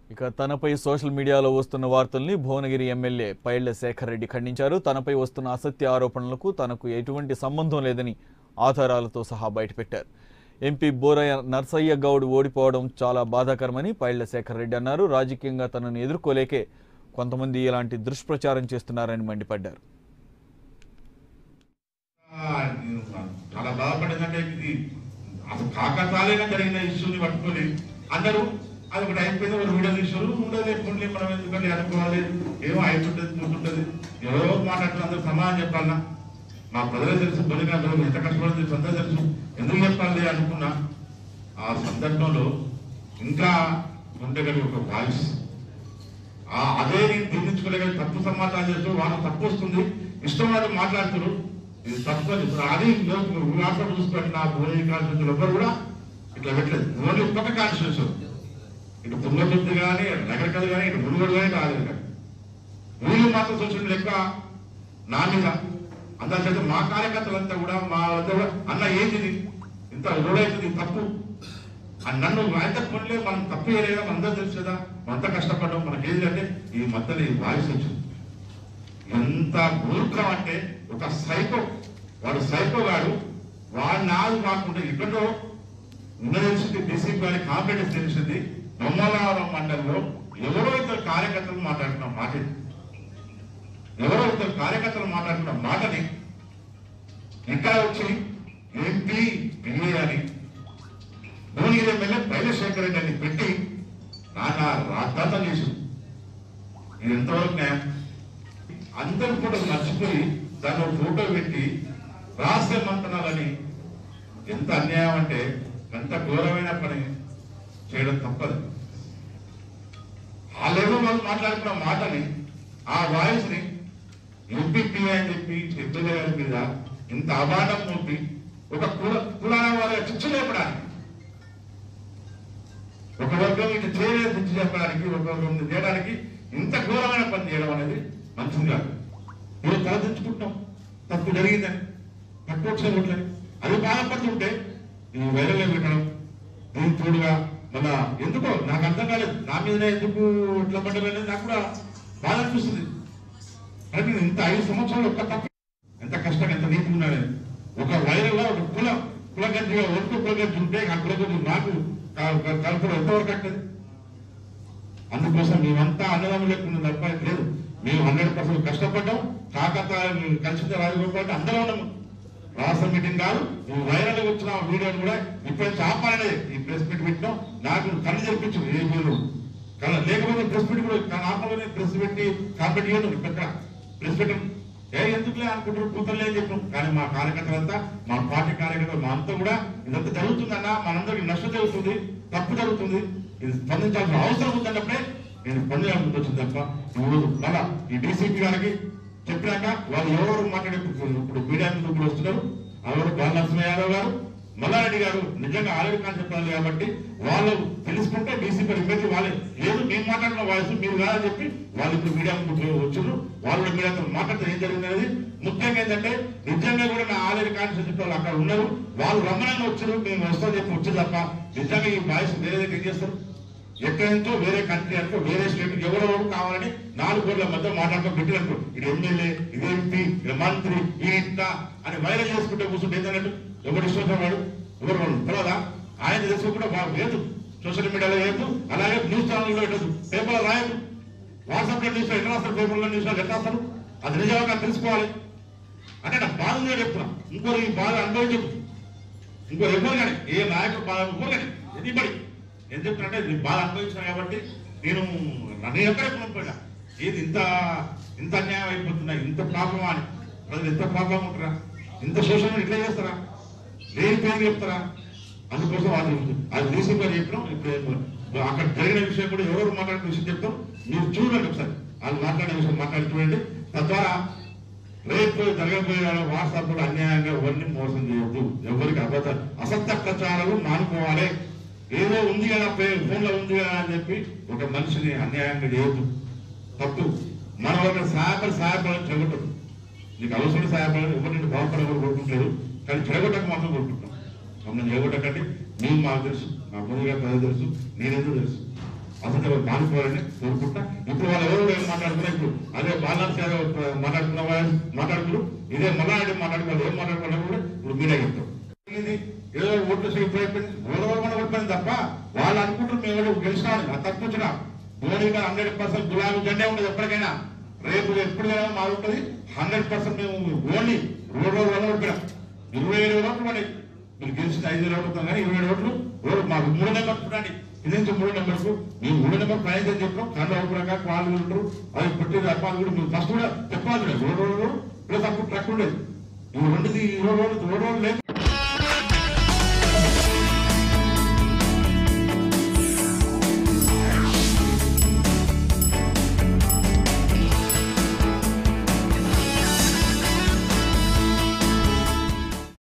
ఇక తనపై సోషల్ మీడియాలో వస్తున్న వార్తల్ని భువనగిరి ఎమ్మెల్యే పైళ్ల శేఖర్ రెడ్డి ఖండించారు తనపై వస్తున్న అసత్య ఆరోపణలకు తనకు ఎటువంటి సంబంధం లేదని ఆధారాలతో సహా బయటపెట్టారు ఎంపీ బోరయ్య నర్సయ్య గౌడ్ ఓడిపోవడం చాలా బాధాకరమని పైళ్ల శేఖర్ రెడ్డి అన్నారు రాజకీయంగా తనను ఎదుర్కోలేకే కొంతమంది ఇలాంటి దుష్ప్రచారం చేస్తున్నారని మండిపడ్డారు ఆ, నేను చాలా బాధపడిందంటే ఇది అసలు కాకతాళీగా జరిగిన ఇష్యూని పట్టుకొని అందరూ అది ఒకటి అయిపోయింది ఒక వీడియో తీసారు ఉండదు ఎప్పుడు మనం ఎందుకంటే అనుకోవాలి ఏమో అయితుంటది చూస్తుంటది ఎవరో మాట్లాడుతున్నారు అందరూ సమాధానం చెప్పాలన్నా మా ప్రజలకు తెలుసు బలిగా అందరూ ఎంత కష్టపడి తెలుసు అందరూ తెలుసు ఎందుకు చెప్పాలి అనుకున్నా ఆ సందర్భంలో ఇంకా ఉండగలి ఒక వాయిస్ ఆ అదే నేను జీర్ణించుకోలేక తప్పు సమాచారం చేస్తూ వాళ్ళు తప్పు వస్తుంది ఇష్టం వాళ్ళు మాట్లాడుతారు ఇది తప్పు అని ఇప్పుడు అది రాష్ట్రం చూసుకోండి నా భూమి కాన్స్టిట్యూషన్ ఎవ్వరు కూడా ఇట్లా పెట్టలేదు ఓన్లీ ఒక్క కాన్స్టిట్యూషన్ ఇటు తుంగతుర్తి కానీ నగరకల్ కానీ ఇటు మునుగోడు కానీ రాలేదు కానీ ఊళ్ళు మాత్రం సోషల్ లెక్క నా మీద అందరి చేత మా కార్యకర్తలంతా కూడా మా వద్ద కూడా అన్న ఏంది ఇది? ఇంత రోడైతుంది తప్పు అని నన్ను ఆయన పనులే మనం తప్పు చేయలేదా మనందరూ తెలుసు కదా మనంతా కష్టపడ్డాం మనకి ఏంటంటే ఈ మధ్యలో ఈ వాయిస్ వచ్చింది ఎంత మూర్ఖం అంటే ఒక సైకో వాడు సైకో గాడు వాడు నాది కాకుండా ఇక్కడో ఉన్న తెలిసింది డీసీపీ గారి కాంపిటెన్స్ తెలిసింది బొమ్మలవరం మండలంలో ఎవరో ఇద్దరు కార్యకర్తలు మాట్లాడుతున్న మాట ఇది. ఎవరో ఇద్దరు కార్యకర్తలు మాట్లాడుతున్న మాటని ఇక్కడ వచ్చి ఎంపీ పిఏ అని భువనగిరి ఎమ్మెల్యే బైలశేఖర్ రెడ్డి అని పెట్టి నాన్న రాద్దాతం చేసి ఇది ఎంతవరకు న్యాయం అందరి ఫోటో మర్చిపోయి దాన్ని ఒక ఫోటో పెట్టి రాష్ట్ర మంతనాలని ఎంత అన్యాయం అంటే ఎంత ఘోరమైన పని చేయడం తప్పదు ఆ లెవెల్ వాళ్ళు మాట్లాడుకున్న మాటని ఆ వాయిస్ ని ఎంపీ అని చెప్పి ఎమ్మెల్యే గారి మీద ఇంత అబాండం మోపి ఒక కుల కులాల వారి చిచ్చు లేపడానికి ఒక వర్గం ఇటు చేయలేదు తెచ్చి చెప్పడానికి ఒక వర్గం ఇది చేయడానికి ఇంత ఘోరమైన పని చేయడం అనేది మంచిది కాదు మీరు తలదించుకుంటాం తప్పు జరిగిందని తక్కువ వచ్చిన ఓట్లని అది బాధపడుతుంటే ఈ వైరల్ పెట్టడం దీనికి తోడుగా మన ఎందుకో నాకు అర్థం కాలేదు నా మీదనే ఎందుకు ఇట్లా పడ్డం అనేది నాకు కూడా బాధ అనిపిస్తుంది అంటే నేను ఇంత ఐదు సంవత్సరాలు ఒక్క తప్పు ఎంత కష్టంగా ఎంత నీతి ఉన్నాడు ఒక వైరల్ ఒక కుల కులగంజిగా ఒట్టు కులగంజి ఉంటే ఆ కులగంజి నాకు కలుపులో ఎంతవరకు అట్టదు అందుకోసం మేమంతా అన్నదమ్ములు లేకుండా తప్ప లేదు మేము హండ్రెడ్ పర్సెంట్ కష్టపడ్డాం కాకతాళ కలిసి రాజగోపాల్ అందరూ ఉన్నాము రాష్ట్ర మీటింగ్ కాదు నువ్వు వైరల్ వచ్చిన వీడియోని కూడా ఇప్పుడు చాపాలనే ఈ ప్రెస్ మీట్ పెట్టినాం నాకు కళ్ళు జరిపించింది ఏ మీరు కళ్ళ లేకపోతే ప్రెస్ మీట్ కూడా కానీ ఆపలోనే ప్రెస్ పెట్టి కాంపెట్ చేయను ఇక్కడ ప్రెస్ పెట్టం ఏ ఎందుకులే అనుకుంటారు కూతురులే అని చెప్పాం కానీ మా కార్యకర్తలంతా మా పార్టీ కార్యకర్తలు మా అంతా కూడా ఇదంతా జరుగుతుందన్నా మనందరికి నష్టం జరుగుతుంది తప్పు జరుగుతుంది ఇది స్పందించాల్సిన అవసరం ఉందన్నప్పుడే నేను స్పందించాల్సి వచ్చింది తప్ప ఈరోజు మళ్ళా ఈ డీసీపీ గారికి చెప్పినాక వాళ్ళు ఎవరు మాట్లాడే ఇప్పుడు మీడియా ముందు ఇప్పుడు వస్తున్నారు ఎవరు బాలనరసింహ యాదవ్ గారు మల్లారెడ్డి గారు నిజంగా ఆల్రెడీ కాని చెప్పాలి కాబట్టి వాళ్ళు తెలుసుకుంటే డీసీపీ ఇబ్బంది వాళ్ళే లేదు మేము మాట్లాడిన వాయిస్ మీరు కాదని చెప్పి వాళ్ళు ఇప్పుడు మీడియా ముందుకు వచ్చారు వాళ్ళు కూడా మీడియాతో మాట్లాడితే ఏం జరిగింది అనేది ముఖ్యంగా ఏంటంటే నిజంగా కూడా నా ఆల్రెడీ కాన్స్టిట్యూషన్ వాళ్ళు అక్కడ ఉన్నారు వాళ్ళు రమ్మనంగా వచ్చారు మేము వస్తాం చెప్పి వచ్చి తప్ప నిజంగా ఈ వాయిస్ వేరే దగ్గర ఏం చేస్తారు ఎక్కడి నుంచో వేరే కంట్రీ అనుకో వేరే స్టేట్ ఎవరెవరు కావాలని నాలుగు కోట్ల మధ్య మాట్లాడుకో పెట్టినట్టు ఇది ఎమ్మెల్యే ఇది ఎంపీ ఇది మంత్రి ఈ ఇంత అని వైరల్ చేసుకుంటే కూర్చుంటే ఏంటన్నట్టు ఎవరు ఇష్టం వాడు ఎవరు వాడు తెలియదా ఆయన తెలుసు కూడా బాగా లేదు సోషల్ మీడియాలో లేదు అలాగే న్యూస్ ఛానల్లో పెట్టదు పేపర్లో రాయదు వాట్సాప్ లో న్యూస్ ఎట్లా రాస్తారు పేపర్లో న్యూస్ ఎట్లా రాస్తారు అది నిజంగా తెలుసుకోవాలి అంటే నా బాధగా చెప్తున్నా ఇంకోరు ఈ బాధ అనుభవించదు ఇంకో ఎవరు కానీ ఏ నాయకుడు బాధ ఎవరు కానీ ఎనీబడి ఏం చెప్తున్నట్టే నేను బాధ అనుభవించిన కాబట్టి నేను నన్ను ఎక్కడే కొనుక్కోగా ఏది ఇంత ఇంత అన్యాయం అయిపోతున్నా ఇంత ప్రాబ్లమా అని ప్రజలు ఎంత ప్రాబ్లం ఉంటారా ఇంత శోషణ ఇట్లా చేస్తారా లేని పేరు చెప్తారా అందుకోసం వాళ్ళు అది డీసీ గారు చెప్పినాం ఇప్పుడు అక్కడ జరిగిన విషయం కూడా ఎవరు మాట్లాడిన విషయం చెప్తాం మీరు చూడండి ఒకసారి వాళ్ళు మాట్లాడే విషయం మాట్లాడి చూడండి తద్వారా రేపు జరగబోయే వాట్సాప్ లో అన్యాయంగా ఎవరిని మోసం చేయొద్దు ఎవరికి అబద్ధ అసత్య ప్రచారాలు మానుకోవాలి ఏదో ఉంది కదా ఫోన్ లో ఉంది కదా అని చెప్పి ఒక మనిషిని అన్యాయంగా చేయొద్దు తప్పు మనం ఒక సహాయపడి సహాయపడాలని చెగొట్టదు నీకు అవసరం సహాయపడాలి ఎవరిని బాగుపడ ఎవరు కోరుకుంటారు కానీ చెడగొట్టక మాత్రం కోరుకుంటాం మమ్మల్ని చెడగొట్టకండి మేము మాకు తెలుసు మా ముందుగా ప్రజలు తెలుసు నేనేదో తెలుసు అసలు మానుకోవాలని కోరుకుంటా ఇప్పుడు వాళ్ళు ఎవరు ఏం మాట్లాడుతున్నా ఇప్పుడు అదే బాలనాథ్ గారు మాట్లాడుతున్న వాళ్ళు మాట్లాడుతున్నారు ఇదే మల్లారెడ్డి మాట్లాడుతున్నారు ఏం మాట్లాడుకున్నా కూడా ఇప్పుడు మీరే చెప్తారు ఇది ఏదో ఓట్లు సేపు అయిపోయింది ఓడవడం ఓడిపోయింది తప్ప వాళ్ళు అనుకుంటారు మేము ఎవరు గెలిచినామని అది తప్పు వచ్చిన మోడీ గారు హండ్రెడ్ పర్సెంట్ గులాబీ జెండే ఉండదు ఎప్పటికైనా రేపు ఎప్పటికైనా మాది ఉంటుంది హండ్రెడ్ పర్సెంట్ మేము ఓన్లీ రోడ్ రోడ్ వల్ల ఓడిపోయినాం ఇరవై ఏడు ఓట్లు పడి మీరు గెలిచిన ఐదు వేలు ఓట్లు కానీ ఇరవై ఏడు ఓట్లు రోడ్ మాకు మూడు నెంబర్ చూడండి ఇది నుంచి మూడు నెంబర్కు మేము మూడు నెంబర్ ప్రయాణం చెప్పినాం కన్నా ఉపరంగా వాళ్ళు ఉంటారు అది పెట్టి అప్పాలు కూడా మేము ఫస్ట్ కూడా చెప్పాలి రోడ్ రోడ్ ప్లస్ అప్పుడు ట్రక్ ఉండేది ఈ రెండుది ఈ రోడ్ రోడ్ రోడ్ రోడ్ లేదు